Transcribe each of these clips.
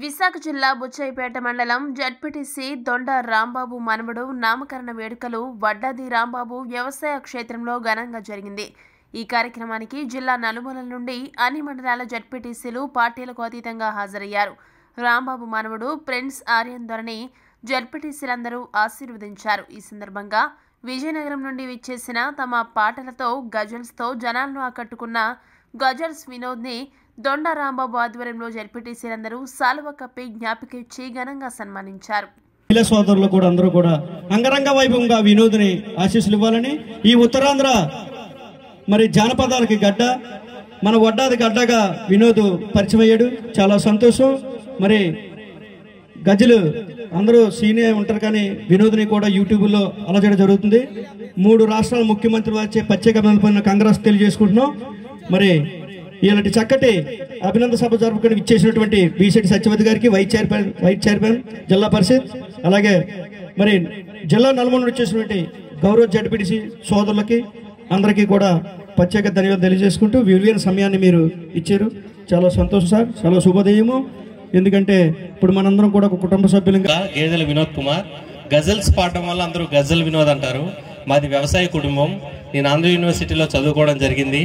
విశాఖ జిల్లా బుచ్చయ్యపేట మండలం జడ్పీటీసీ దొండ రాంబాబు మనవడు నామకరణ వేడుకలు వడ్డాది రాంబాబు వ్యవసాయ క్షేత్రంలో ఘనంగా జరిగింది ఈ కార్యక్రమానికి జిల్లా నలుమూలల నుండి అన్ని మండలాల జడ్పీటీసీలు పార్టీలకు అతీతంగా హాజరయ్యారు రాంబాబు మనవడు ప్రిన్స్ ఆర్యన్ ధోరణి జడ్పీటీసీలందరూ ఆశీర్వదించారు ఈ సందర్భంగా విజయనగరం నుండి విచ్చేసిన తమ పాటలతో గజల్స్తో జనాలను ఆకట్టుకున్న గజల్స్ వినోద్ని దొండ రాంబాబు ఆధ్వర్యంలో జడ్పీటీసీలందరూ సాలువ కప్పి జ్ఞాపిక ఇచ్చి ఘనంగా సన్మానించారు మహిళా సోదరులు కూడా అందరూ కూడా అంగరంగ వైభవంగా వినోద్ని ఆశీస్సులు ఇవ్వాలని ఈ ఉత్తరాంధ్ర మరి జానపదాలకి గడ్డ మన వడ్డాది గడ్డగా వినోద్ పరిచయం అయ్యాడు చాలా సంతోషం మరి గజలు అందరూ సీనియర్ ఉంటారు కానీ వినోద్ని కూడా యూట్యూబ్లో అలజడ జరుగుతుంది మూడు రాష్ట్రాల ముఖ్యమంత్రి వచ్చే ప్రత్యేక అభినందన కాంగ్రెస్ తెలియజేసుకుంటున్నాం మరి ఇలాంటి చక్కటి అభినందన సభ జరుపుకొని ఇచ్చేసినటువంటి బీసెటి సత్యవతి గారికి వైస్ చైర్మన్ వైస్ చైర్మన్ జిల్లా పరిషత్ అలాగే మరి జిల్లా నల్గొండ వచ్చేసినటువంటి గౌరవ జడ్పీటీసీ సోదరులకి అందరికీ కూడా ప్రత్యేక ధన్యవాదాలు తెలియజేసుకుంటూ విలువైన సమయాన్ని మీరు ఇచ్చారు చాలా సంతోషం సార్ చాలా శుభోదయము ఎందుకంటే ఇప్పుడు మనందరం కూడా ఒక కుటుంబ సభ్యులంగా ఇంకా గేదెల వినోద్ కుమార్ గజల్స్ పాడటం వల్ల అందరూ గజల్ వినోద్ అంటారు మాది వ్యవసాయ కుటుంబం నేను ఆంధ్ర యూనివర్సిటీలో చదువుకోవడం జరిగింది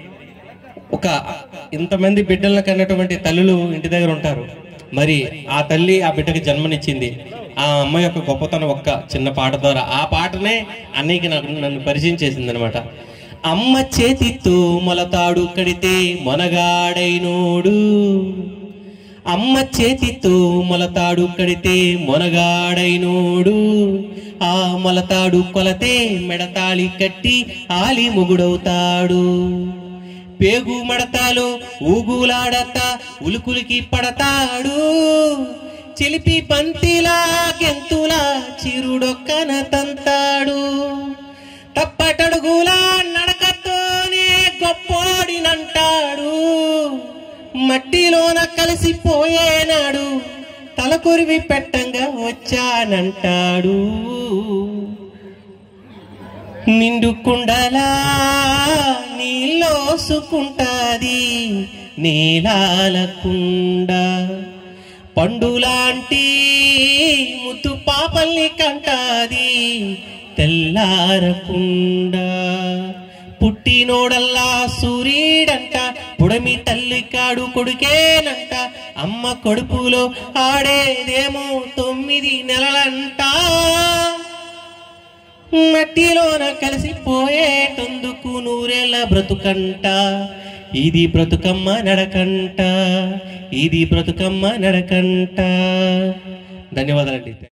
ఒక ఇంతమంది బిడ్డలను కన్నటువంటి తల్లులు ఇంటి దగ్గర ఉంటారు మరి ఆ తల్లి ఆ బిడ్డకి జన్మనిచ్చింది ఆ అమ్మ యొక్క గొప్పతనం ఒక్క చిన్న పాట ద్వారా ఆ పాటనే అన్నయ్యకి నాకు నన్ను పరిచయం చేసింది అనమాట అమ్మ చేతితో మొలతాడు కడితే మొనగాడైనోడు అమ్మ చేతితో మొలతాడు కడితే మొనగాడైనోడు ఆ మొలతాడు కొలతే మెడతాళి కట్టి ఆలి మొగుడవుతాడు పేగు మడతాలో ఊగులాడత ఉలుకులికి పడతాడు చిలిపి పంతిలా గెంతులా చిరుడొక్కన తంతాడు తప్పటడుగులా నడకతోనే గొప్పోడినంటాడు మట్టిలోన కలిసిపోయేనాడు తల కొరివి పెట్టంగా వచ్చానంటాడు నిండు కుండలా నీలోసుకుంటాది నీలాల కుండ పండులాంటి ముద్దు పాపల్ని కంటాది తెల్లారకుండా పుట్టినోడల్లా సూర్యుడంట పుడమి తల్లి కాడు కొడుకేనంట అమ్మ కడుపులో ఆడేదేమో తొమ్మిది నెలలంట మట్టిలోన కలిసిపోయేటందుకు నూరేళ్ళ బ్రతుకంట ఇది బ్రతుకమ్మ నడకంట ఇది బ్రతుకమ్మ నడకంట ధన్యవాదాలండి